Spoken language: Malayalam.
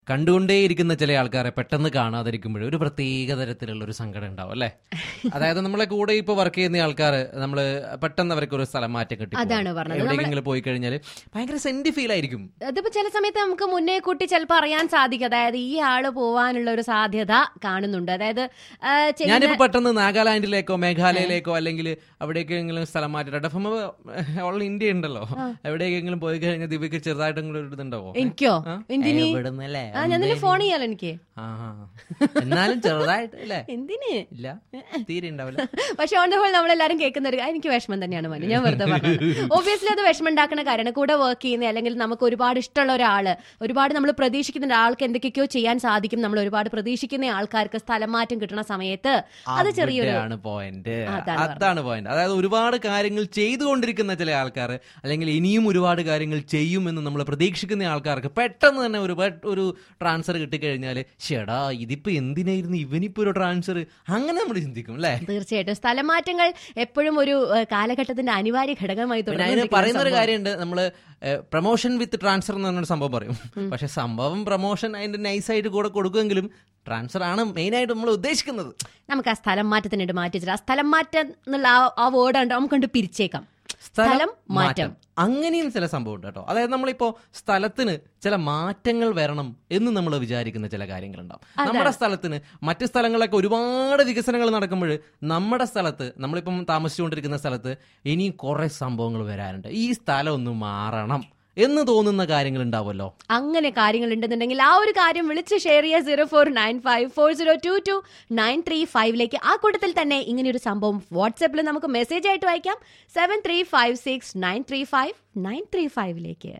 കണ്ടുകൊണ്ടേയിരിക്കുന്ന ചില ആൾക്കാരെ പെട്ടെന്ന് കാണാതിരിക്കുമ്പോൾ ഒരു പ്രത്യേക തരത്തിലുള്ള ഒരു സങ്കടം ഉണ്ടാവും അല്ലേ അതായത് നമ്മളെ കൂടെ ഇപ്പൊ വർക്ക് ചെയ്യുന്ന ആൾക്കാർ നമ്മൾ പെട്ടെന്ന് അവർക്ക് ഒരു സ്ഥലം മാറ്റം കിട്ടി അതാണ് പറഞ്ഞത്. എവിടെയെങ്കിലും പോയി കഴിഞ്ഞാൽ ഭയങ്കര സെന്റ് ഫീൽ ആയിരിക്കും അതിപ്പോ ചില സമയത്ത് നമുക്ക് മുന്നേ കൂട്ടി ചിലപ്പോൾ അറിയാൻ സാധിക്കും അതായത് ഈ ആള് പോവാനുള്ള ഒരു സാധ്യത കാണുന്നുണ്ട് അതായത് ആ, ചെയ്യുന്ന- ഞാനിപ്പോ പെട്ടെന്ന് നാഗാലാൻഡിലേക്കോ മേഘാലയയിലേക്കോ അല്ലെങ്കിൽ അവിടേക്കെങ്കിലും സ്ഥലം മാറ്റി എഫ് എം ഓൾ ഇന്ത്യ ഉണ്ടല്ലോ എവിടേക്കെങ്കിലും പോയി കഴിഞ്ഞാൽ ദിവ്യക്ക് ചെറുതായിട്ടെങ്കിലും ഒരു ഇതുണ്ടാവോ എനിക്കോ ആ? എന്തിന് എവിടുന്നല്ലേ? ആ ഞാൻ നിന്നെ ഫോൺ ചെയ്യാലോ എനിക്ക് ആ, ആ. എന്നാലും ചെറുതായിട്ട് അല്ലേ എന്തിന് ഇല്ല തീരെ ഉണ്ടാവില്ല പക്ഷെ ഓൺ ദ ഹോൾ നമ്മളെല്ലാരും കേൾക്കുന്ന ഒരു എനിക്ക് വിഷമം തന്നെയാണ് മനു ഞാൻ വെറുതെ പറഞ്ഞത് ഓബിയസ്ലി അത് വിഷമം ഉണ്ടാക്കുന്ന കാര്യമാണ് കൂടെ വർക്ക് ചെയ്യുന്ന അല്ലെങ്കിൽ നമുക്ക് ഒരുപാട് ഇഷ്ടമുള്ള ഒരാള് ഒരുപാട് നമ്മൾ പ്രതീക്ഷിക്കുന്ന ഒരാൾക്ക് എന്തൊക്കെയൊക്കെയോ ചെയ്യാൻ സാധിക്കും നമ്മൾ ഒരുപാട് പ്രതീക്ഷിക്കുന്ന ആൾക്കാർക്ക് സ്ഥലം മാറ്റം കിട്ടുന്ന സമയത്ത് അത് ചെറിയൊരു ആണ് പോയിന്റ് അതാണ് അതാണ് പോയിന്റ് അതായത് ഒരുപാട് കാര്യങ്ങൾ ചെയ്തുകൊണ്ടിരിക്കുന്ന ചില ആൾക്കാർ അല്ലെങ്കിൽ ഇനിയും ഒരുപാട് കാര്യങ്ങൾ ചെയ്യുമെന്ന് നമ്മൾ പ്രതീക്ഷിക്കുന്ന ആൾക്കാർക്ക് പെട്ടെന്ന് തന്നെ ഒരു പെ- ഒരു ട്രാൻസ്ഫർ കിട്ടിക്കഴിഞ്ഞാൽ ഷെടാ ഇതിപ്പോ എന്തിനായിരുന്നു ഇവനിപ്പോ ഒരു ട്രാൻസ്ഫർ അങ്ങനെ നമ്മൾ ചിന്തിക്കും അല്ലേ തീർച്ചയായിട്ടും സ്ഥലമാറ്റങ്ങൾ എപ്പോഴും ഒരു ഏഹ്, കാലഘട്ടത്തിന്റെ അനിവാര്യ ഘടകമായി പിന്നെ അതിന് തുടർന്നുകൊണ്ടിരിക്കുന്ന പറയുന്ന ഒരു സംഭവം. കാര്യമുണ്ട് നമ്മള് പ്രൊമോഷൻ വിത്ത് ട്രാൻസ്ഫർ എന്ന് പറഞ്ഞൊരു സംഭവം പറയും പക്ഷെ സംഭവം പ്രൊമോഷൻ അതിന്റെ നൈസായിട്ട് കൂടെ കൊടുക്കുമെങ്കിലും ട്രാൻസ്ഫർ ആണ് മെയിൻ ആയിട്ട് നമ്മൾ ഉദ്ദേശിക്കുന്നത് നമുക്ക് ആ സ്ഥലം മാറ്റത്തിനായിട്ട് മാറ്റി വെച്ചിട്ട് ആ സ്ഥലം മാറ്റം എന്നുള്ള ആ- ആ വേർഡ് ഉണ്ട് നമുക്ക് കണ്ട് പിരിച്ചേക്കാം സ്ഥലം മാറ്റം അങ്ങനെയും ചില സംഭവം ഉണ്ട് കേട്ടോ അതായത് നമ്മളിപ്പോ സ്ഥലത്തിന് ചില മാറ്റങ്ങൾ വരണം എന്ന് നമ്മൾ വിചാരിക്കുന്ന ചില കാര്യങ്ങളുണ്ടാവും നമ്മുടെ സ്ഥലത്തിന് മറ്റു സ്ഥലങ്ങളിലൊക്കെ ഒരുപാട് വികസനങ്ങൾ നടക്കുമ്പോൾ നമ്മുടെ സ്ഥലത്ത് നമ്മളിപ്പം താമസിച്ചുകൊണ്ടിരിക്കുന്ന സ്ഥലത്ത് ഇനിയും കുറെ സംഭവങ്ങൾ വരാനുണ്ട് ഈ സ്ഥലം ഒന്ന് മാറണം എന്ന് തോന്നുന്ന കാര്യങ്ങൾ ഉണ്ടാവുമല്ലോ അങ്ങനെ കാര്യങ്ങൾ ഉണ്ടെന്നുണ്ടെങ്കിൽ ആ ഒരു കാര്യം വിളിച്ച് ഷെയർ ചെയ്യുക zero four nine five four zero two two nine three ഫൈവിലേക്ക് ആ കൂട്ടത്തിൽ തന്നെ ഇങ്ങനെ ഒരു സംഭവം വാട്സാപ്പിൽ നമുക്ക് മെസ്സേജ് ആയിട്ട് വായിക്കാം seven three five six nine three five nine three ഫൈവിലേക്ക്